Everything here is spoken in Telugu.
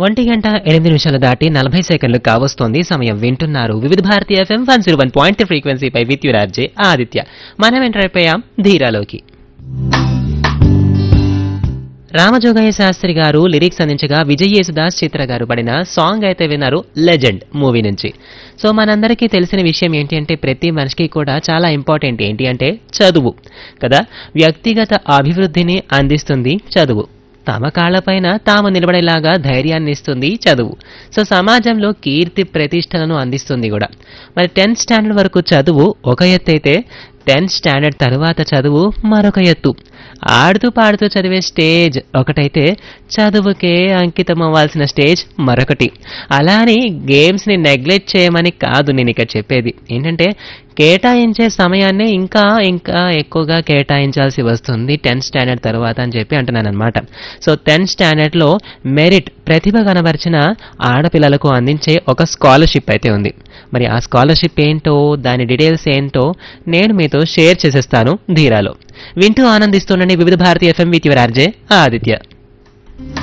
ఒంటి గంట ఎనిమిది నిమిషాలు దాటి నలభై సెకండ్లు కావస్తోంది సమయం వింటున్నారు Vividh Bharati FM one zero one point ఫ్రీక్వెన్సీపై విత్ యురార్జే ఆదిత్య మనం ఎంటర్ అయిపోయాం ధీరాలోకి రామజోగయ్య శాస్త్రి గారు లిరిక్స్ అందించగా విజయ్ యేసుదాస్ చిత్ర గారు పడిన సాంగ్ అయితే విన్నారు లెజెండ్ మూవీ నుంచి సో మనందరికీ తెలిసిన విషయం ఏంటి అంటే ప్రతి మనిషికి కూడా చాలా ఇంపార్టెంట్ ఏంటి అంటే చదువు కదా వ్యక్తిగత అభివృద్ధిని అందిస్తుంది చదువు తమ కాళ్లపైన తాము నిలబడేలాగా ధైర్యాన్ని ఇస్తుంది చదువు సో సమాజంలో కీర్తి ప్రతిష్టలను అందిస్తుంది కూడా మరి టెన్త్ స్టాండర్డ్ వరకు చదువు ఒక ఎత్తు అయితే టెన్త్ స్టాండర్డ్ తర్వాత చదువు మరొక ఎత్తు ఆడుతూ పాడుతూ చదివే స్టేజ్ ఒకటైతే చదువుకే అంకితం అవ్వాల్సిన స్టేజ్ మరొకటి అలా అని గేమ్స్ని నెగ్లెక్ట్ చేయమని కాదు నేను ఇక్కడ చెప్పేది ఏంటంటే కేటాయించే సమయాన్నే ఇంకా ఇంకా ఎక్కువగా కేటాయించాల్సి వస్తుంది టెన్త్ స్టాండర్డ్ తర్వాత అని చెప్పి అంటున్నాను అనమాట సో టెన్త్ స్టాండర్డ్లో మెరిట్ ప్రతిభ కనబరిచిన ఆడపిల్లలకు అందించే ఒక స్కాలర్షిప్ అయితే ఉంది మరి ఆ స్కాలర్షిప్ ఏంటో దాని డీటెయిల్స్ ఏంటో నేను మీతో షేర్ చేసేస్తాను ధీరాలో వింటూ ఆనందిస్తుండండి Vividh Bharati FM with your RJ Aditya